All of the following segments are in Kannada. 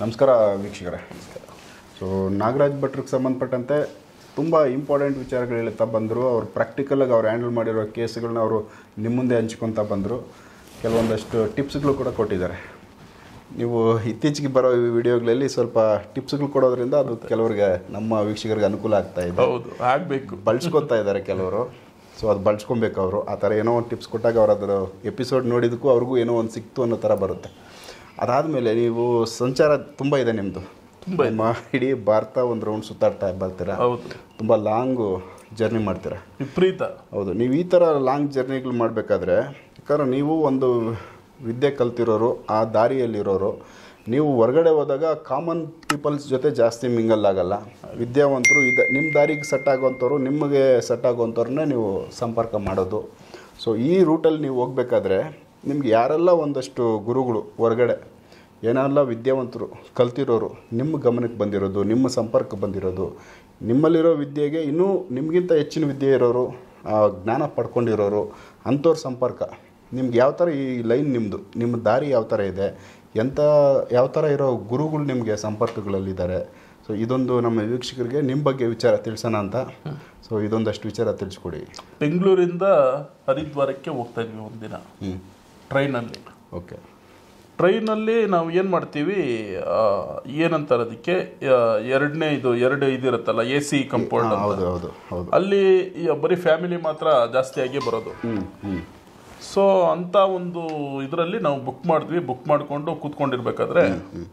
ನಮಸ್ಕಾರ ವೀಕ್ಷಕರೇ ಸೊ ನಾಗರಾಜ್ ಭಟ್ರಿಗೆ ಸಂಬಂಧಪಟ್ಟಂತೆ ತುಂಬ ಇಂಪಾರ್ಟೆಂಟ್ ವಿಚಾರಗಳು ಹೇಳ್ತಾ ಬಂದರು ಅವ್ರು ಪ್ರಾಕ್ಟಿಕಲಾಗಿ ಅವ್ರು ಹ್ಯಾಂಡಲ್ ಮಾಡಿರೋ ಕೇಸ್ಗಳನ್ನ ಅವರು ನಿಮ್ಮ ಮುಂದೆ ಹಂಚ್ಕೊತಾ ಬಂದರು ಕೆಲವೊಂದಷ್ಟು ಟಿಪ್ಸ್ಗಳು ಕೂಡ ಕೊಟ್ಟಿದ್ದಾರೆ ನೀವು ಇತ್ತೀಚೆಗೆ ಬರೋ ಈ ವಿಡಿಯೋಗಳಲ್ಲಿ ಸ್ವಲ್ಪ ಟಿಪ್ಸ್ಗಳು ಕೊಡೋದ್ರಿಂದ ಅದು ಕೆಲವರಿಗೆ ನಮ್ಮ ವೀಕ್ಷಕರಿಗೆ ಅನುಕೂಲ ಆಗ್ತಾ ಇದೆ ಹೌದು ಆಗ್ಬೇಕು ಬಳಸ್ಕೊತಾ ಇದ್ದಾರೆ ಕೆಲವರು ಸೊ ಅದು ಬಳಸ್ಕೊಬೇಕು ಅವರು ಆ ಥರ ಏನೋ ಒಂದು ಟಿಪ್ಸ್ ಕೊಟ್ಟಾಗ ಅವ್ರು ಅದರ ಎಪಿಸೋಡ್ ನೋಡಿದಕ್ಕೂ ಅವ್ರಿಗೂ ಏನೋ ಒಂದು ಸಿಕ್ತು ಅನ್ನೋ ಥರ ಬರುತ್ತೆ ಅದಾದಮೇಲೆ ನೀವು ಸಂಚಾರ ತುಂಬ ಇದೆ ನಿಮ್ಮದು ತುಂಬ ನಿಮ್ಮ ಇಡೀ ಭಾರತ ಒಂದು ರೌಂಡ್ ಸುತ್ತಾಡ್ತಾ ಬರ್ತೀರಾ ಹೌದು ತುಂಬ ಲಾಂಗು ಜರ್ನಿ ಮಾಡ್ತೀರಾ ವಿಪರೀತ ಹೌದು ನೀವು ಈ ಥರ ಲಾಂಗ್ ಜರ್ನಿಗಳು ಮಾಡಬೇಕಾದ್ರೆ ಯಾಕಂದ್ರೆ ನೀವು ಒಂದು ವಿದ್ಯೆ ಕಲ್ತಿರೋರು ಆ ದಾರಿಯಲ್ಲಿರೋರು ನೀವು ಹೊರಗಡೆ ಹೋದಾಗ ಕಾಮನ್ ಪೀಪಲ್ಸ್ ಜೊತೆ ಜಾಸ್ತಿ ಮಿಂಗಲ್ ಆಗಲ್ಲ ವಿದ್ಯಾವಂತರು ಇದು ನಿಮ್ಮ ದಾರಿಗೆ ಸೆಟ್ ಆಗೋವಂಥವ್ರು ನಿಮಗೆ ಸೆಟ್ ಆಗೋವಂಥವ್ರನ್ನೇ ನೀವು ಸಂಪರ್ಕ ಮಾಡೋದು ಸೊ ಈ ರೂಟಲ್ಲಿ ನೀವು ಹೋಗ್ಬೇಕಾದ್ರೆ ನಿಮ್ಗೆ ಯಾರೆಲ್ಲ ಒಂದಷ್ಟು ಗುರುಗಳು ಹೊರಗಡೆ ಏನೆಲ್ಲ ವಿದ್ಯಾವಂತರು ಕಲ್ತಿರೋರು ನಿಮ್ಮ ಗಮನಕ್ಕೆ ಬಂದಿರೋದು ನಿಮ್ಮ ಸಂಪರ್ಕ ಬಂದಿರೋದು ನಿಮ್ಮಲ್ಲಿರೋ ವಿದ್ಯೆಗೆ ಇನ್ನೂ ನಿಮಗಿಂತ ಹೆಚ್ಚಿನ ವಿದ್ಯೆ ಇರೋರು ಆ, ಜ್ಞಾನ ಪಡ್ಕೊಂಡಿರೋರು ಅಂಥವ್ರ ಸಂಪರ್ಕ ನಿಮ್ಗೆ ಯಾವ ಥರ ಈ ಲೈನ್ ನಿಮ್ಮದು ನಿಮ್ಮ ದಾರಿ ಯಾವ ಥರ ಇದೆ ಎಂಥ ಯಾವ ಥರ ಇರೋ ಗುರುಗಳು ನಿಮಗೆ ಸಂಪರ್ಕಗಳಲ್ಲಿದ್ದಾರೆ ಸೊ ಇದೊಂದು ನಮ್ಮ ವೀಕ್ಷಕರಿಗೆ ನಿಮ್ಮ ಬಗ್ಗೆ ವಿಚಾರ ತಿಳಿಸೋಣ ಅಂತ ಸೊ ಇದೊಂದಷ್ಟು ವಿಚಾರ ತಿಳಿಸ್ಕೊಡಿ ಬೆಂಗಳೂರಿಂದ ಹರಿದ್ವಾರಕ್ಕೆ ಹೋಗ್ತಾ ಇದ್ವಿ ಒಂದಿನ ಹ್ಞೂ ಟ್ರೈನಲ್ಲಿ ಓಕೆ ಟ್ರೈನಲ್ಲಿ ನಾವು ಏನು ಮಾಡ್ತೀವಿ ಆ, ಏನಂತಾರೆ ಅದಕ್ಕೆ ಆ, ಎರಡನೇ ಇದು ಎರಡು ಇದಿರುತ್ತಲ್ಲ ಎ ಸಿ ಕಂಪೌಂಡ್ ಹೌದು ಹೌದು ಹೌದು ಅಲ್ಲಿ ಈ ಬರೀ ಫ್ಯಾಮಿಲಿ ಮಾತ್ರ ಜಾಸ್ತಿಯಾಗಿ ಬರೋದು ಹ್ಞೂ ಹ್ಞೂ ಸೊ ಅಂತ ಒಂದು ಇದರಲ್ಲಿ ನಾವು ಬುಕ್ ಮಾಡಿದ್ವಿ ಬುಕ್ ಮಾಡಿಕೊಂಡು ಕೂತ್ಕೊಂಡಿರ್ಬೇಕಾದ್ರೆ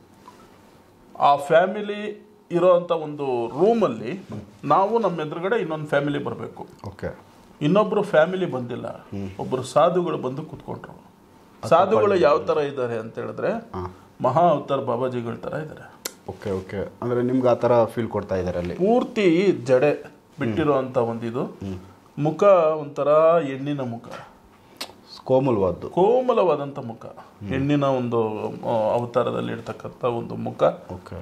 ಆ ಫ್ಯಾಮಿಲಿ ಇರೋಂಥ ಒಂದು ರೂಮಲ್ಲಿ ನಾವು ನಮ್ಮ ಎದುರುಗಡೆ ಇನ್ನೊಂದು ಫ್ಯಾಮಿಲಿ ಬರಬೇಕು ಓಕೆ ಇನ್ನೊಬ್ರು ಫ್ಯಾಮಿಲಿ ಬಂದಿಲ್ಲ ಒಬ್ರು ಸಾಧುಗಳು ಬಂದು ಕೂತ್ಕೊಂಡ್ರು ಸಾಧುಗಳು ಯಾವ ತರ ಇದ್ದಾರೆ ಅಂತ ಹೇಳಿದ್ರೆ ಮಹಾ ಅವತಾರ್ ಬಾಬಾಜಿಗಳ ತರ ಇದ್ದಾರೆ ಓಕೆ ಓಕೆ ಅಂದರೆ ನಿಮ್ಗೆ ಆ ಥರ ಫೀಲ್ ಕೊಡ್ತಾ ಇದ್ದಾರೆ ಅಲ್ಲಿ ಪೂರ್ತಿ ಜಡೆ ಬಿಟ್ಟಿರೋ ಅಂತ ಒಂದಿದು ಮುಖ ಒಂಥರ ಹೆಣ್ಣಿನ ಮುಖ ಕೋಮಲವಾದ್ದು ಕೋಮಲವಾದಂಥ ಮುಖ ಹೆಣ್ಣಿನ ಒಂದು ಆ, ಅವತಾರದಲ್ಲಿ ಇರ್ತಕ್ಕಂಥ ಒಂದು ಮುಖ ಓಕೆ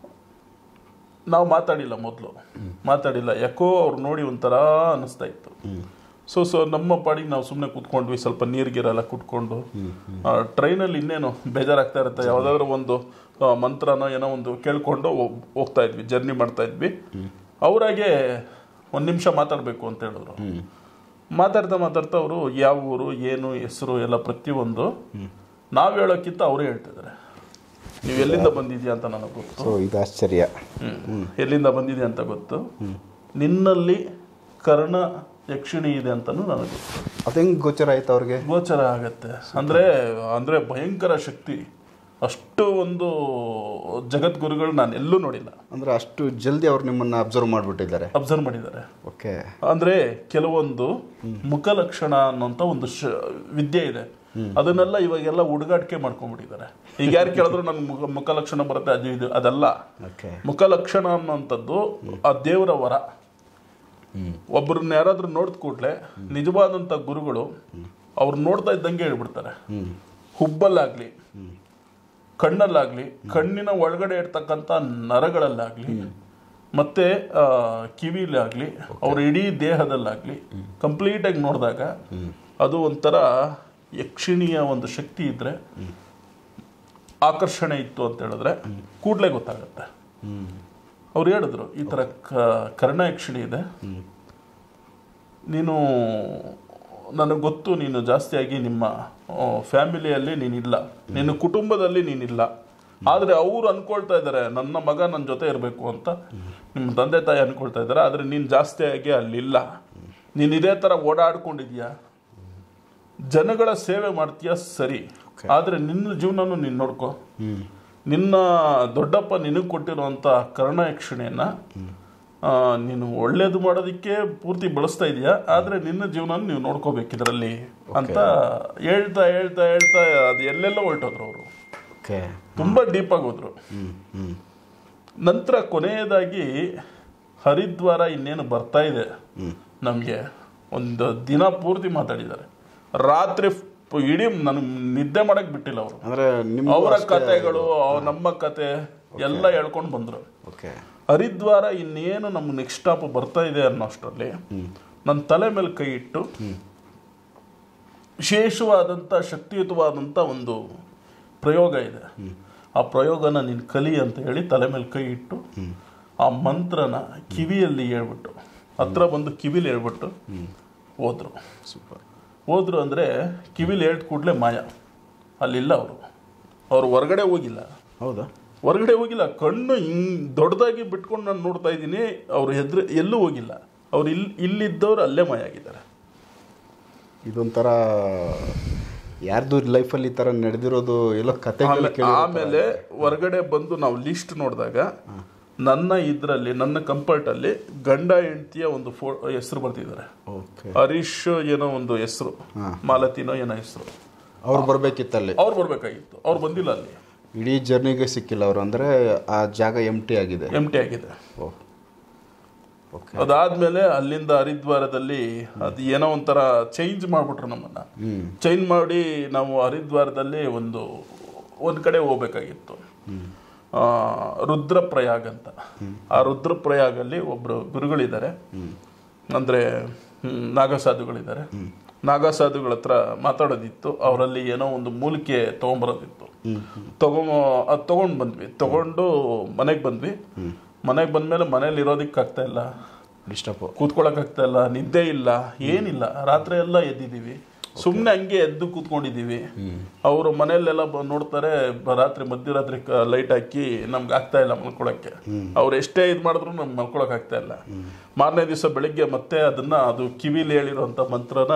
ನಾವು ಮಾತಾಡಿಲ್ಲ ಮೊದಲು ಮಾತಾಡಿಲ್ಲ ಯಾಕೋ ಅವ್ರು ನೋಡಿ ಒಂಥರ ಅನ್ನಿಸ್ತಾ ಇತ್ತು ಸೊ ಸೊ ನಮ್ಮ ಪಾಡಿಗೆ ನಾವು ಸುಮ್ಮನೆ ಕೂತ್ಕೊಂಡ್ವಿ ಸ್ವಲ್ಪ ನೀರ್ಗಿರೆಲ್ಲ ಕುಟ್ಕೊಂಡು ಟ್ರೈನಲ್ಲಿ ಇನ್ನೇನು ಬೇಜಾರಾಗ್ತಾ ಇರುತ್ತೆ ಯಾವುದಾದ್ರೂ ಒಂದು ಆ, ಮಂತ್ರನೋ ಏನೋ ಒಂದು ಕೇಳ್ಕೊಂಡು ಹೋಗ್- ಹೋಗ್ತಾ ಇದ್ವಿ ಜರ್ನಿ ಮಾಡ್ತಾ ಇದ್ವಿ ಅವರಾಗೆ ಒಂದು ನಿಮಿಷ ಮಾತಾಡಬೇಕು ಅಂತ ಹೇಳಿದ್ರು ಮಾತಾಡ್ತಾ ಮಾತಾಡ್ತಾ ಅವರು ಯಾವ ಊರು ಏನು ಹೆಸರು ಎಲ್ಲ ಪ್ರತಿಯೊಂದು ನಾವು ಹೇಳೋಕ್ಕಿಂತ ಅವರೇ ಹೇಳ್ತಿದ್ದಾರೆ ನೀವು ಎಲ್ಲಿಂದ ಬಂದಿದ್ಯಾ ಅಂತ ನನಗೆ ಗೊತ್ತು ಸೊ ಇದು ಆಶ್ಚರ್ಯ ಹ್ಮ್. ಎಲ್ಲಿಂದ ಬಂದಿದೆ ಅಂತ ಗೊತ್ತು ನಿನ್ನಲ್ಲಿ ಕರ್ಣ ಯಕ್ಷಿಣಿ ಇದೆ ಅಂತಲೂ ನನಗೆ ಗೊತ್ತು ಅದು ಹೆಂಗೆ ಗೋಚರ ಆಯ್ತು ಅವ್ರಿಗೆ ಗೋಚರ ಆಗತ್ತೆ ಅಂದ್ರೆ ಅಂದ್ರೆ ಭಯಂಕರ ಶಕ್ತಿ ಅಷ್ಟು ಒಂದು ಜಗದ್ಗುರುಗಳು ನಾನು ಎಲ್ಲೂ ನೋಡಿಲ್ಲ ಅಂದ್ರೆ ಅಷ್ಟು ಜಲ್ದಿ ಅವ್ರು ನಿಮ್ಮನ್ನ ಅಬ್ಸರ್ವ್ ಮಾಡಿಬಿಟ್ಟಿದ್ದಾರೆ ಅಬ್ಸರ್ವ್ ಮಾಡಿದ್ದಾರೆ ಓಕೆ ಅಂದ್ರೆ ಕೆಲವೊಂದು ಮುಖ ಲಕ್ಷಣ ಅನ್ನೋಂಥ ಒಂದು ಶ ವಿದ್ಯೆ ಇದೆ ಅದನ್ನೆಲ್ಲ ಇವಾಗೆಲ್ಲ ಹುಡುಗಾಟಿಕೆ ಮಾಡ್ಕೊಂಡ್ಬಿಟ್ಟಿದ್ದಾರೆ ಈಗ ಯಾರು ಕೇಳಿದ್ರು ನನ್ಗೆ ಮುಖ ಮುಖ ಲಕ್ಷಣ ಬರುತ್ತೆ ಅದು ಇದು ಅದಲ್ಲ ಓಕೆ ಮುಖ ಲಕ್ಷಣ ಅನ್ನುವಂಥದ್ದು ಆ ದೇವರ ವರ ಒಬ್ಬರನ್ನ ಯಾರಾದ್ರೂ ನೋಡಿದ ಕೂಡಲೇ ನಿಜವಾದಂಥ ಗುರುಗಳು ಅವ್ರು ನೋಡ್ತಾ ಇದ್ದಂಗೆ ಹೇಳ್ಬಿಡ್ತಾರೆ ಹುಬ್ಬಲ್ಲಾಗ್ಲಿ ಕಣ್ಣಲ್ಲಾಗ್ಲಿ ಕಣ್ಣಿನ ಒಳಗಡೆ ಇರ್ತಕ್ಕಂಥ ನರಗಳಲ್ಲಾಗ್ಲಿ ಮತ್ತೆ ಆ, ಕಿವಿಲಾಗ್ಲಿ ಅವ್ರ ಇಡೀ ದೇಹದಲ್ಲಾಗ್ಲಿ ಕಂಪ್ಲೀಟ್ ಆಗಿ ನೋಡಿದಾಗ ಅದು ಒಂಥರ ಯಕ್ಷಿಣಿಯ ಒಂದು ಶಕ್ತಿ ಇದ್ರೆ ಆಕರ್ಷಣೆ ಇತ್ತು ಅಂತ ಹೇಳಿದ್ರೆ ಕೂಡಲೇ ಗೊತ್ತಾಗುತ್ತೆ ಅವ್ರು ಹೇಳಿದ್ರು ಈ ಥರ ಕ- ಕರ್ಣ ಯಕ್ಷಿಣಿ ಇದೆ ನೀನು ನನಗೆ ಗೊತ್ತು ನೀನು ಜಾಸ್ತಿಯಾಗಿ ನಿಮ್ಮ ಫ್ಯಾಮಿಲಿಯಲ್ಲಿ ನೀನಿಲ್ಲ ನಿನ್ನ ಕುಟುಂಬದಲ್ಲಿ ನೀನಿಲ್ಲ ಆದರೆ ಅವರು ಅನ್ಕೊಳ್ತಾ ಇದ್ದಾರೆ ನನ್ನ ಮಗ ನನ್ನ ಜೊತೆ ಇರಬೇಕು ಅಂತ ನಿಮ್ಮ ತಂದೆ ತಾಯಿ ಅನ್ಕೊಳ್ತಾ ಇದ್ದಾರೆ ಆದರೆ ನೀನು ಜಾಸ್ತಿಯಾಗಿ ಅಲ್ಲಿಲ್ಲ ನೀನು ಇದೇ ಥರ ಓಡಾಡ್ಕೊಂಡಿದ್ಯಾ ಜನಗಳ ಸೇವೆ ಮಾಡ್ತೀಯ ಸರಿ ಆದರೆ ನಿನ್ನ ಜೀವನನು ನೀನು ನೋಡ್ಕೊ ನಿನ್ನ ದೊಡ್ಡಪ್ಪ ನಿನಗೆ ಕೊಟ್ಟಿರುವಂಥ ಕರ್ಣ ಯಕ್ಷಿಣೆಯನ್ನ ಆ, ನೀನು ಒಳ್ಳೇದು ಮಾಡೋದಕ್ಕೆ ಪೂರ್ತಿ ಬಳಸ್ತಾ ಇದೀಯಾ ಆದರೆ ನಿನ್ನ ಜೀವನ ನೀವು ನೋಡ್ಕೋಬೇಕು ಇದರಲ್ಲಿ ಅಂತ ಹೇಳ್ತಾ ಹೇಳ್ತಾ ಹೇಳ್ತಾ ಅದು ಎಲ್ಲೆಲ್ಲೋ ಹೊರಟೋದ್ರು ಅವರು ಓಕೆ ತುಂಬ ಡೀಪಾಗಿ ಹೋದ್ರು ಹ್ಞೂ ಹ್ಞೂ ನಂತರ ಕೊನೆಯದಾಗಿ ಹರಿದ್ವಾರ ಇನ್ನೇನು ಬರ್ತಾ ಇದೆ ನಮಗೆ ಒಂದು ದಿನ ಪೂರ್ತಿ ಮಾತಾಡಿದ್ದಾರೆ ರಾತ್ರಿ ಫ್- ಇಡೀ ನನಗೆ ನಿದ್ದೆ ಮಾಡಕ್ ಬಿಟ್ಟಿಲ್ಲ ಅವರು ಅಂದರೆ ನಿಮ್ಮ ಅವರ ಕತೆಗಳು ಅವ್- ನಮ್ಮ ಕತೆ ಎಲ್ಲ ಹೇಳ್ಕೊಂಡು ಬಂದ್ರು ಓಕೆ ಹರಿದ್ವಾರ ಇನ್ನೇನು ನಮ್ಗೆ ನೆಕ್ಸ್ಟ್ ಸ್ಟಾಪ್ ಬರ್ತಾ ಇದೆ ಅನ್ನೋ ಅಷ್ಟರಲ್ಲಿ ನನ್ನ ತಲೆ ಮೇಲೆ ಕೈ ಇಟ್ಟು ವಿಶೇಷವಾದಂಥ ಶಕ್ತಿಯುತವಾದಂಥ ಒಂದು ಪ್ರಯೋಗ ಇದೆ ಆ ಪ್ರಯೋಗನ ನೀನು ಕಲಿ ಅಂತ ಹೇಳಿ ತಲೆ ಮೇಲೆ ಕೈ ಇಟ್ಟು ಆ ಮಂತ್ರನ ಕಿವಿಯಲ್ಲಿ ಹೇಳ್ಬಿಟ್ಟು ಹತ್ರ ಬಂದು ಕಿವಿಲಿ ಹೇಳ್ಬಿಟ್ಟು ಹೋದ್ರು ಸೂಪರ್ ಹೋದ್ರು ಅಂದರೆ ಕಿವಿಲಿ ಹೇಳ್ದ ಕೂಡಲೇ ಮಾಯ ಅಲ್ಲಿಲ್ಲ ಅವರು ಅವ್ರು ಹೊರಗಡೆ ಹೋಗಿಲ್ಲ ಹೌದಾ ಹೊರಗಡೆ ಹೋಗಿಲ್ಲ ಕಣ್ಣು ಹಿಂಗ್ ದೊಡ್ಡದಾಗಿ ಬಿಟ್ಕೊಂಡು ನಾನು ನೋಡ್ತಾ ಇದ್ದೀನಿ ಅವ್ರು ಹೆದ್ರ ಎಲ್ಲೂ ಹೋಗಿಲ್ಲ ಅವ್ರು ಇಲ್ಲಿ ಇಲ್ಲಿದ್ದವ್ರು ಅಲ್ಲೇ ಮಾಯ ಆಗಿದ್ದಾರೆ ಇದೊಂಥರ ಯಾರ್ದು ಲೈಫಲ್ಲಿ ಈ ಥರ ನಡೆದಿರೋದು ಎಲ್ಲೋ ಕತೆಗಳು ಆಮೇಲೆ- ಕೇಳಿ ಆಮೇಲೆ ಹೊರಗಡೆ ಬಂದು ನಾವು ಲಿಸ್ಟ್ ನೋಡಿದಾಗ ನನ್ನ ಇದರಲ್ಲಿ ನನ್ನ ಕಂಫರ್ಟಲ್ಲಿ ಗಂಡ ಹೆಂಡತಿಯ ಒಂದು ಫೋ ಹೆಸರು ಬರ್ತಿದ್ದಾರೆ ಓಕೆ ಹರೀಶ್ ಏನೋ ಒಂದು ಹೆಸರು ಮಾಲತಿನೋ ಏನೋ ಹೆಸರು ಅವ್ರು ಬರ್ಬೇಕಿತ್ತಲ್ಲಿ ಅವ್ರು ಬರ್ಬೇಕಾಗಿತ್ತು ಅವ್ರು ಬಂದಿಲ್ಲ ಅಲ್ಲಿ ಇಡೀ ಜರ್ನಿಗೆ ಸಿಕ್ಕಿಲ್ಲ ಅವರು ಅಂದರೆ ಆ ಜಾಗ ಎಮ್ ಟಿ ಆಗಿದೆ ಎಮ್ ಟಿ ಆಗಿದೆ ಓಹ್ ಓಕೆ ಅದಾದ್ಮೇಲೆ ಅಲ್ಲಿಂದ ಹರಿದ್ವಾರದಲ್ಲಿ ಅದು ಏನೋ ಒಂಥರ ಚೇಂಜ್ ಮಾಡ್ಬಿಟ್ರು ನಮ್ಮನ್ನ ಹ್ಞೂ ಚೇಂಜ್ ಮಾಡಿ ನಾವು ಹರಿದ್ವಾರದಲ್ಲಿ ಒಂದು ಒಂದು ಕಡೆ ಹೋಗ್ಬೇಕಾಗಿತ್ತು ಆ, ರುದ್ರಪ್ರಯಾಗ್ ಅಂತ ಆ ರುದ್ರಪ್ರಯಾಗಲ್ಲಿ ಒಬ್ರು ಗುರುಗಳಿದ್ದಾರೆ ಅಂದ್ರೆ ಹ್ಮ್, ನಾಗಸಾಧುಗಳಿದ್ದಾರೆ ನಾಗಸಾಧುಗಳ ಹತ್ರ ಮಾತಾಡೋದಿತ್ತು ಅವರಲ್ಲಿ ಏನೋ ಒಂದು ಮೂಲಿಕೆ ತಗೊಂಬರೋದಿತ್ತು ತಗೊ ಅದು ತಗೊಂಡು ಬಂದ್ವಿ ತಗೊಂಡು ಮನೆಗೆ ಬಂದ್ವಿ ಮನೆಗೆ ಬಂದ್ಮೇಲೆ ಮನೇಲಿ ಇರೋದಕ್ಕೆ ಆಗ್ತಾ ಇಲ್ಲ ಡಿಸ್ಟರ್ಬು ಕೂತ್ಕೊಳಕ್ ಆಗ್ತಾ ಇಲ್ಲ ನಿದ್ದೆ ಇಲ್ಲ ಏನಿಲ್ಲ ರಾತ್ರಿ ಎಲ್ಲ ಎದ್ದಿದ್ದೀವಿ ಸುಮ್ಮನೆ ಹಂಗೆ ಎದ್ದು ಕೂತ್ಕೊಂಡಿದ್ದೀವಿ ಅವರು ಮನೆಯಲ್ಲೆಲ್ಲ ಬ- ನೋಡ್ತಾರೆ ಬ- ರಾತ್ರಿ ಮಧ್ಯರಾತ್ರಿ ಲೈಟ್ ಹಾಕಿ ನಮ್ಗೆ ಆಗ್ತಾ ಇಲ್ಲ ಮಲ್ಕೊಳಕ್ಕೆ ಅವ್ರು ಎಷ್ಟೇ ಇದು ಮಾಡಿದ್ರು ನಮ್ಗೆ ಮಲ್ಕೊಳಕ್ ಆಗ್ತಾ ಇಲ್ಲ ಮಾರನೇ ದಿವಸ ಬೆಳಿಗ್ಗೆ ಮತ್ತೆ ಅದನ್ನ ಅದು ಕಿವಿಲಿ ಹೇಳಿರೋಂಥ ಮಂತ್ರನ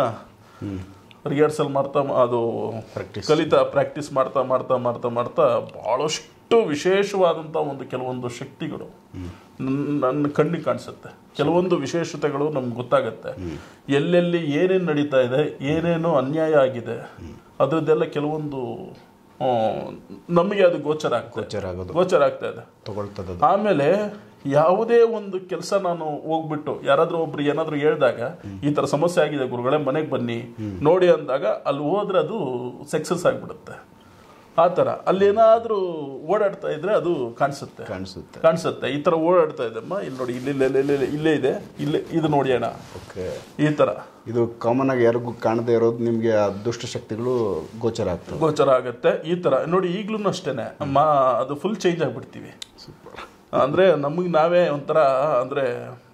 ರಿಹರ್ಸಲ್ ಮಾಡ್ತಾ ಮ- ಅದು Practice. ಕಲಿತಾ ಪ್ರಾಕ್ಟೀಸ್ ಮಾಡ್ತಾ ಮಾಡ್ತಾ ಮಾಡ್ತಾ ಮಾಡ್ತಾ ಬಹಳಷ್ಟು ವಿಶೇಷವಾದಂಥ ಒಂದು ಕೆಲವೊಂದು ಶಕ್ತಿಗಳು ನನ್ನ- ನನ್ನ ಕಣ್ಣಿಗೆ ಕಾಣಿಸುತ್ತೆ ಕೆಲವೊಂದು ವಿಶೇಷತೆಗಳು ನಮ್ಗೆ ಗೊತ್ತಾಗತ್ತೆ ಎಲ್ಲೆಲ್ಲಿ ಏನೇನು ನಡೀತಾ ಇದೆ ಏನೇನು ಅನ್ಯಾಯ ಆಗಿದೆ ಅದ್ರದ್ದೆಲ್ಲ ಕೆಲವೊಂದು ಆ, ನಮಗೆ ಅದು ಗೋಚರ ಆಗ್ತದೆ ಗೋಚರ ಆಗೋದು ಗೋಚರ ಆಗ್ತಾ ಇದೆ ತಗೊಳ್ತದದು ಆಮೇಲೆ ಯಾವುದೇ ಒಂದು ಕೆಲಸ ನಾನು ಹೋಗ್ಬಿಟ್ಟು ಯಾರಾದ್ರೂ ಒಬ್ರು ಏನಾದ್ರು ಹೇಳ್ದಾಗ ಈ ತರ ಸಮಸ್ಯೆ ಆಗಿದೆ ಗುರುಗಳೇ ಮನೆಗೆ ಬನ್ನಿ ನೋಡಿ ಅಂದಾಗ ಅಲ್ಲಿ ಹೋದ್ರೆ ಅದು ಸಕ್ಸಸ್ ಆಗ್ಬಿಡುತ್ತೆ ಆ ಥರ ಅಲ್ಲಿ ಏನಾದ್ರೂ ಓಡಾಡ್ತಾ ಇದ್ರೆ ಅದು ಕಾಣಿಸುತ್ತೆ ಕಾಣಿಸುತ್ತೆ ಕಾಣಿಸುತ್ತೆ ಈ ತರ ಓಡಾಡ್ತಾ ಇದೆಮ್ಮ ಇಲ್ಲಿ ನೋಡಿ ಇಲ್ಲಿ ಇಲ್ಲೇ ಇಲ್ಲೇ ಇಲ್ಲೇ ಇದೆ ಇಲ್ಲೇ ಇದು ನೋಡಿ ಅಣ್ಣ ಓಕೆ ಈ ತರ ಇದು ಕಾಮನ್ ಆಗಿ ಯಾರಿಗೂ ಕಾಣದೇ ಇರೋದು ನಿಮಗೆ ಆ ದುಷ್ಟ ಶಕ್ತಿಗಳು ಗೋಚರ ಆಗ್ತವೆ ಗೋಚರ ಆಗುತ್ತೆ ಈ ತರ ನೋಡಿ ಈಗ್ಲೂ ಅಷ್ಟೇನೆ ಅಮ್ಮ ಅದು ಫುಲ್ ಚೇಂಜ್ ಆಗ್ಬಿಡ್ತೀವಿ ಸೂಪರ್ ಅಂದ್ರೆ ನಮಗೆ ನಾವೇ ಒಂಥರ ಅಂದ್ರೆ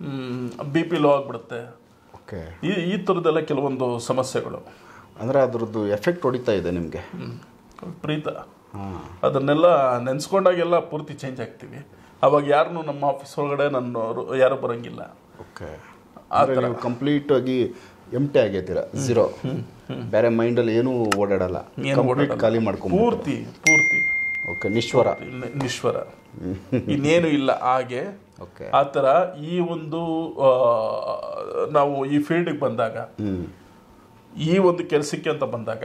ಬಿ ಪಿ ಲೋ ಆಗ್ಬಿಡುತ್ತೆ ಓಕೆ ಈ ಈ ಥರದ್ದೆಲ್ಲ ಕೆಲವೊಂದು ಸಮಸ್ಯೆಗಳು ಅಂದರೆ ಅದ್ರದ್ದು ಎಫೆಕ್ಟ್ ಹೊಡಿತಾ ಇದೆ ನಿಮಗೆ ಹ್ಮ್. ಪ್ರೀತ ಹಾಂ ಅದನ್ನೆಲ್ಲ ನೆನೆಸ್ಕೊಂಡಾಗೆಲ್ಲ ಪೂರ್ತಿ ಚೇಂಜ್ ಆಗ್ತೀವಿ ಅವಾಗ ಯಾರನ್ನು ನಮ್ಮ ಆಫೀಸ್ ಒಳಗಡೆ ನನ್ನ ಯಾರು ಬರಂಗಿಲ್ಲ ಓಕೆ ಅಂದರೆ ನೀವು ಕಂಪ್ಲೀಟ್ ಆಗಿ ಎಂಟಿ ಆಗೈತೀರ ಝೀರೋ ಬೇರೆ ಮೈಂಡಲ್ಲಿ ಏನೂ ಓಡಾಡಲ್ಲ ಏನು ಕಂಪ್ಲೀಟ್ ಓಡಾಡಲ್ಲ. ಖಾಲಿ ಮಾಡ್ಕೊಂಬೋದು ಪೂರ್ತಿ ಪೂರ್ತಿ ಓಕೆ ನಿಶ್ವರ ನಿ- ನಿಶ್ವರ ಇನ್ನೇನು ಇಲ್ಲ ಹಾಗೆ ಓಕೆ ಆ ಥರ ಈ ಒಂದು ಆ, ನಾವು ಈ ಫೀಲ್ಡಿಗೆ ಬಂದಾಗ ಹ್ಞೂ ಈ ಒಂದು ಕೆಲಸಕ್ಕೆ ಅಂತ ಬಂದಾಗ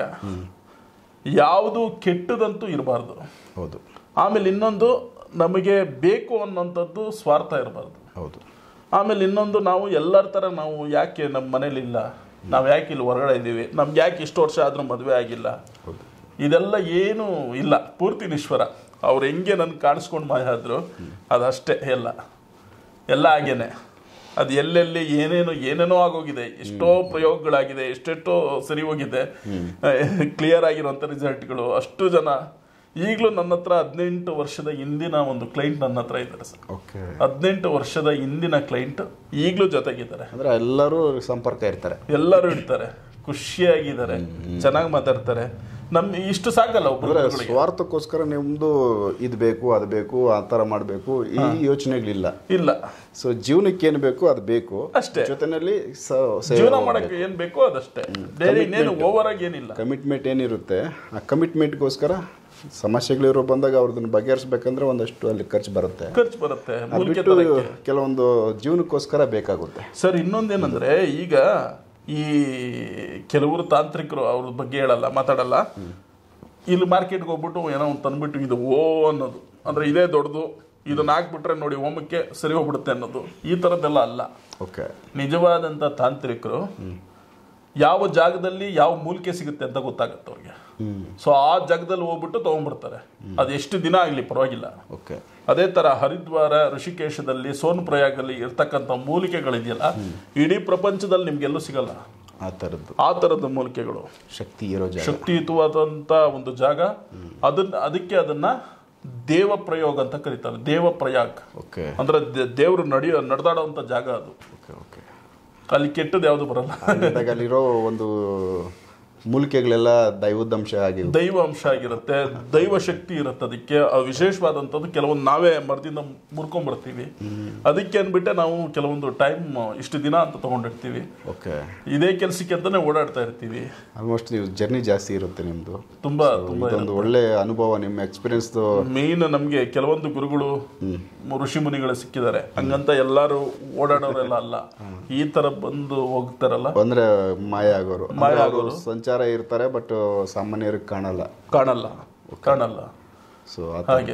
ಯಾವುದು ಕೆಟ್ಟದಂತೂ ಇರಬಾರ್ದು ಹೌದು ಆಮೇಲೆ ಇನ್ನೊಂದು ನಮಗೆ ಬೇಕು ಅನ್ನೋಂಥದ್ದು ಸ್ವಾರ್ಥ ಇರಬಾರ್ದು ಹೌದು ಆಮೇಲೆ ಇನ್ನೊಂದು ನಾವು ಎಲ್ಲರ ಥರ ನಾವು ಯಾಕೆ ನಮ್ಮ ಮನೇಲಿ ಇಲ್ಲ ನಾವು ಯಾಕೆ ಇಲ್ಲಿ ಹೊರಗಡೆ ಇದ್ದೀವಿ ನಮ್ಗೆ ಯಾಕೆ ಇಷ್ಟು ವರ್ಷ ಆದರೂ ಮದುವೆ ಆಗಿಲ್ಲ ಹೌದು ಇದೆಲ್ಲ ಏನು ಇಲ್ಲ ಪೂರ್ತಿ ನಿಶ್ವರ ಅವ್ರು ಹೆಂಗೆ ನನ್ ಕಾಣಿಸ್ಕೊಂಡು ಮಾಯ ಆದ್ರು ಅದಷ್ಟೇ ಎಲ್ಲ ಎಲ್ಲ ಹಾಗೇನೆ ಅದು ಎಲ್ಲೆಲ್ಲಿ ಏನೇನು ಏನೇನೋ ಆಗೋಗಿದೆ ಎಷ್ಟೋ ಪ್ರಯೋಗಗಳಾಗಿದೆ ಎಷ್ಟೆಷ್ಟೋ ಸರಿ ಹೋಗಿದೆ ಕ್ಲಿಯರ್ ಆಗಿರುವಂಥ ರಿಸಲ್ಟ್ಗಳು ಅಷ್ಟು ಜನ ಈಗಲೂ ನನ್ನ ಹತ್ರ ಹದಿನೆಂಟು ವರ್ಷದ ಹಿಂದಿನ ಒಂದು ಕ್ಲೈಂಟ್ ನನ್ನ ಹತ್ರ ಇದ್ದಾರೆ ಸರ್ ಓಕೆ ಹದಿನೆಂಟು ವರ್ಷದ ಹಿಂದಿನ ಕ್ಲೈಂಟ್ ಈಗಲೂ ಜೊತೆಗಿದ್ದಾರೆ ಅಂದರೆ ಎಲ್ಲರೂ ಸಂಪರ್ಕ ಇರ್ತಾರೆ ಎಲ್ಲರೂ ಇರ್ತಾರೆ ಖುಷಿಯಾಗಿದ್ದಾರೆ ಚೆನ್ನಾಗಿ ಮಾತಾಡ್ತಾರೆ ನಮ್ ಇಷ್ಟು ಸಾಕಲ್ಲ ಅಂದರೆ ಒಬ್ಬರಿಗೆ ಸ್ವಾರ್ಥಕ್ಕೋಸ್ಕರ ನಿಮ್ಮದು ಇದು ಬೇಕು ಅದು ಬೇಕು ಆ ಥರ ಮಾಡಬೇಕು ಈ ಯೋಚನೆಗಳಿಲ್ಲ ಇಲ್ಲ ಸೊ ಜೀವನಕ್ಕೆ ಏನು ಬೇಕು ಅದು ಬೇಕು ಅಷ್ಟೇ. ಜೊತೆನಲ್ಲಿ ಸ- ಸೇವೆ ಜೀವನ ಮಾಡಕ್ಕೆ ಏನ್ ಬೇಕೋ ಅದಷ್ಟೇ ಬೇರೆ ಇನ್ನೇನು ಓವರ್ ಆಗಿ ಏನಿಲ್ಲ ಕಮಿಟ್ಮೆಂಟ್ ಏನಿರುತ್ತೆ ಆ ಕಮಿಟ್ಮೆಂಟ್ಗೋಸ್ಕರ ಸಮಸ್ಯೆಗಳಿರೋ ಬಂದಾಗ ಅವ್ರದನ್ನ ಬಗೆಹರಿಸ್ಬೇಕಂದ್ರೆ ಒಂದಷ್ಟು ಅಲ್ಲಿ ಖರ್ಚು ಬರುತ್ತೆ ಖರ್ಚು ಬರುತ್ತೆ ಅದ್ ಮೂಲಿಕೆ ಬಿಟ್ಟು ತರಕ್ಕೆ ಕೆಲವೊಂದು ಜೀವನಕ್ಕೋಸ್ಕರ ಬೇಕಾಗುತ್ತೆ ಸರ್ ಇನ್ನೊಂದೇನಂದ್ರೆ ಈಗ ಈ ಕೆಲವರು ತಾಂತ್ರಿಕರು ಅವ್ರ ಬಗ್ಗೆ ಹೇಳಲ್ಲ ಮಾತಾಡಲ್ಲ ಇಲ್ಲಿ ಮಾರ್ಕೆಟ್ಗೆ ಹೋಗ್ಬಿಟ್ಟು ಏನೋ ಒಂದು ತಂದ್ಬಿಟ್ಟು ಇದು ಓ ಅನ್ನೋದು ಅಂದ್ರೆ ಇದೇ ದೊಡ್ಡದು ಇದನ್ನ ಹಾಕ್ಬಿಟ್ರೆ ನೋಡಿ ಹೋಮಕ್ಕೆ ಸರಿ ಹೋಗ್ಬಿಡುತ್ತೆ ಅನ್ನೋದು ಈ ಥರದ್ದೆಲ್ಲ ಅಲ್ಲ ಓಕೆ ನಿಜವಾದಂಥ ತಾಂತ್ರಿಕರು ಯಾವ ಜಾಗದಲ್ಲಿ ಯಾವ ಮೂಲಿಕೆ ಸಿಗುತ್ತೆ ಅಂತ ಗೊತ್ತಾಗುತ್ತೆ ಅವ್ರಿಗೆ ಸೊ ಆ ಜಾಗದಲ್ಲಿ ಹೋಗ್ಬಿಟ್ಟು ತಗೊಂಡ್ಬಿಡ್ತಾರೆ ಅದು ಎಷ್ಟು ದಿನ ಆಗಲಿ ಪರವಾಗಿಲ್ಲ ಓಕೆ ಅದೇ ತರ ಹರಿದ್ವಾರ ಋಷಿಕೇಶದಲ್ಲಿ ಸೋನ್ ಪ್ರಯಾಗಲ್ಲಿ ಇರ್ತಕ್ಕಂಥ ಮೂಲಿಕೆಗಳಿದೆಯಲ್ಲ ಇಡೀ ಪ್ರಪಂಚದಲ್ಲಿ ನಿಮ್ಗೆಲ್ಲೂ ಸಿಗಲ್ಲ ಆ ಥರದ್ದು ಆ ಥರದ ಮೂಲಿಕೆಗಳು ಶಕ್ತಿ ಇರೋ ಜಾಗ ಶಕ್ತಿಯುತವಾದಂಥ ಒಂದು ಜಾಗ ಅದನ್ನ ಅದಕ್ಕೆ ಅದನ್ನ ದೇವ ಪ್ರಯೋಗ ಅಂತ ಕರೀತಾರೆ ದೇವ ಪ್ರಯಾಗ್ ಓಕೆ ಅಂದ್ರೆ ದೇ- ದೇವ್ರು ನಡೆಯೋ ನಡೆದಾಡುವಂಥ ಜಾಗ ಅದು ಓಕೆ ಓಕೆ ಅಲ್ಲಿ ಕೆಟ್ಟದ್ದು ಯಾವುದು ಬರಲ್ಲ ಹಾಗಿದ್ದಾಗ ಅಲ್ಲಿರೋ ಒಂದು ಮೂಲಿಕೆಗಳೆಲ್ಲ ದೈವದಂಶ ಆಗಿವೆ ದೈವ ಅಂಶ ಆಗಿರುತ್ತೆ ದೈವ ಶಕ್ತಿ ಇರುತ್ತೆ ಅದಕ್ಕೆ ಅದು ವಿಶೇಷವಾದಂಥದ್ದು ಕೆಲವೊಂದು ನಾವೇ ಮರದಿಂದ ಮುರ್ಕೊಂಡ್ಬರ್ತೀವಿ ಅದಕ್ಕೆ ಅಂದ್ಬಿಟ್ಟೆ ನಾವು ಕೆಲವೊಂದು ಟೈಮ್ ಇಷ್ಟು ದಿನ ಅಂತ ತಗೊಂಡಿರ್ತೀವಿ ಓಕೆ ಇದೇ ಕೆಲಸಕ್ಕೆ ಅಂತಾನೆ ಓಡಾಡ್ತಾ ಇರ್ತೀವಿ ಆಲ್ಮೋಸ್ಟ್ ನೀವು ಜರ್ನಿ ಜಾಸ್ತಿ ಇರುತ್ತೆ ನಿಮ್ಮದು ತುಂಬಾ ತುಂಬಾ ಇದೊಂದು ಒಳ್ಳೆ ಅನುಭವ ನಿಮ್ಮ ಎಕ್ಸ್ಪೀರಿಯನ್ಸ್ದು ಮೇನ್ ನಮ್ಗೆ ಕೆಲವೊಂದು ಗುರುಗಳು ಋಷಿ ಮುನಿಗಳು ಸಿಕ್ಕಿದ್ದಾರೆ ಹಂಗಂತ ಎಲ್ಲಾರು ಓಡಾಡೋರೆಲ್ಲ ಅಲ್ಲ ಈ ತರ ಬಂದು ಹೋಗ್ತಾರಲ್ಲ ಅಂದ್ರೆ ಮಾಯ ಆಗೋರು ಅಂದ್ರೆ ಮಾಯ ಅವ್ರು ಆಗೋರು. ಸಂಚಾರ ಇರ್ತಾರೆ ಬಟ್ ಸಾಮಾನ್ಯರಿಗೆ ಕಾಣಲ್ಲ ಕಾಣಲ್ಲ ಕಾಣಲ್ಲ ಸೊ ಹಾಗೆ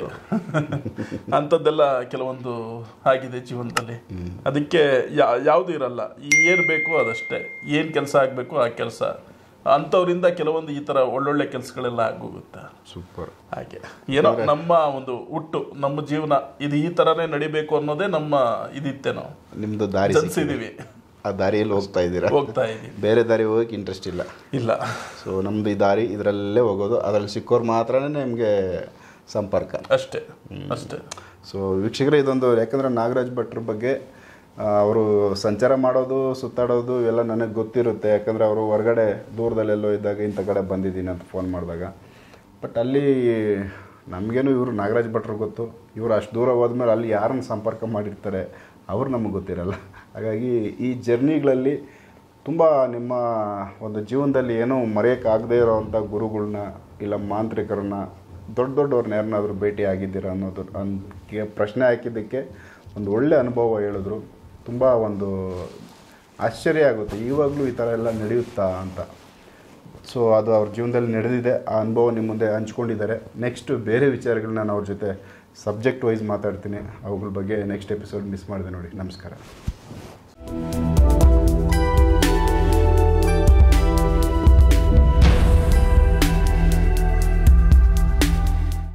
ಅಂಥದ್ದೆಲ್ಲ ಕೆಲವೊಂದು ಆಗಿದೆ ಜೀವನದಲ್ಲಿ ಅದಕ್ಕೆ ಯಾ- ಯಾವುದು ಇರಲ್ಲ ಏನು ಬೇಕೋ ಅದಷ್ಟೇ ಏನು ಕೆಲಸ ಆಗಬೇಕು ಆ ಕೆಲಸ ಅಂಥವ್ರಿಂದ ಕೆಲವೊಂದು ಈ ಥರ ಒಳ್ಳೊಳ್ಳೆ ಕೆಲಸಗಳೆಲ್ಲ ಆಗೋಗುತ್ತೆ ಸೂಪರ್ ಹಾಗೆ ಏನೋ ನಮ್ಮ ಒಂದು ಹುಟ್ಟು ನಮ್ಮ ಜೀವನ ಇದು ಈ ಥರನೇ ನಡಿಬೇಕು ಅನ್ನೋದೇ ನಮ್ಮ ಇದಿತ್ತೇನೋ ನಿಮ್ದು ದಾರಿ ಸಿಕ್ಕಿದೆ. ಜನಿಸಿದೀವಿ ಆ ದಾರಿಯಲ್ಲಿ ಹೋಗ್ತಾ ಇದ್ದೀರಾ ಹೋಗ್ತಾ ಇದೀವಿ ಬೇರೆ ದಾರಿ ಹೋಗಕ್ಕೆ ಇಂಟ್ರೆಸ್ಟ್ ಇಲ್ಲ ಇಲ್ಲ ಸೊ ನಮ್ದು ಈ ದಾರಿ ಇದರಲ್ಲೇ ಹೋಗೋದು ಅದರಲ್ಲಿ ಸಿಕ್ಕೋರು ಮಾತ್ರನೇ ನಿಮಗೆ ಸಂಪರ್ಕ ಅಷ್ಟೇ ಅಷ್ಟೇ ಸೊ ವೀಕ್ಷಕರೇ ಇದೊಂದು ಯಾಕಂದರೆ ನಾಗರಾಜ್ ಭಟ್ರ ಬಗ್ಗೆ ಅವರು ಸಂಚಾರ ಮಾಡೋದು ಸುತ್ತಾಡೋದು ಇವೆಲ್ಲ ನನಗೆ ಗೊತ್ತಿರುತ್ತೆ ಯಾಕಂದರೆ ಅವರು ಹೊರಗಡೆ ದೂರದಲ್ಲೆಲ್ಲೋ ಇದ್ದಾಗ ಇಂಥ ಕಡೆ ಬಂದಿದ್ದೀನಿ ಅಂತ ಫೋನ್ ಮಾಡಿದಾಗ ಬಟ್ ಅಲ್ಲಿ ನಮಗೇನು ಇವರು ನಾಗರಾಜ್ ಭಟ್ರು ಗೊತ್ತು ಇವರು ಅಷ್ಟು ದೂರ ಹೋದ್ಮೇಲೆ ಅಲ್ಲಿ ಯಾರನ್ನು ಸಂಪರ್ಕ ಮಾಡಿರ್ತಾರೆ ಅವ್ರು ನಮಗೆ ಗೊತ್ತಿರಲ್ಲ ಹಾಗಾಗಿ ಈ ಜರ್ನಿಗಳಲ್ಲಿ ತುಂಬ ನಿಮ್ಮ ಒಂದು ಜೀವನದಲ್ಲಿ ಏನೋ ಮರೆಯೋಕ್ಕಾಗದೇ ಇರೋವಂಥ ಗುರುಗಳನ್ನ ಇಲ್ಲ ಮಾಂತ್ರಿಕರನ್ನ ದೊಡ್ಡ ದೊಡ್ಡವ್ರನ್ನ ಯಾರನ್ನಾದ್ರೂ ಭೇಟಿ ಆಗಿದ್ದೀರಾ ಅನ್ನೋದು ಅನ್ಕೆ ಪ್ರಶ್ನೆ ಹಾಕಿದ್ದಕ್ಕೆ ಒಂದು ಒಳ್ಳೆ ಅನುಭವ ಹೇಳಿದ್ರು ತುಂಬ ಒಂದು ಆಶ್ಚರ್ಯ ಆಗುತ್ತೆ ಇವಾಗಲೂ ಈ ಥರ ಎಲ್ಲ ನಡೆಯುತ್ತಾ ಅಂತ ಸೊ ಅದು ಅವ್ರ ಜೀವನದಲ್ಲಿ ನಡೆದಿದೆ ಆ ಅನುಭವ ನಿಮ್ಮ ಮುಂದೆ ಹಂಚ್ಕೊಂಡಿದ್ದಾರೆ ನೆಕ್ಸ್ಟ್ ಬೇರೆ ವಿಚಾರಗಳನ್ನ ನಾನು ಅವ್ರ ಜೊತೆ ಸಬ್ಜೆಕ್ಟ್ ವೈಸ್ ಮಾತಾಡ್ತೀನಿ ಅವುಗಳ ಬಗ್ಗೆ ನೆಕ್ಸ್ಟ್ ಎಪಿಸೋಡ್ ಮಿಸ್ ಮಾಡಿದೆ ನೋಡಿ ನಮಸ್ಕಾರ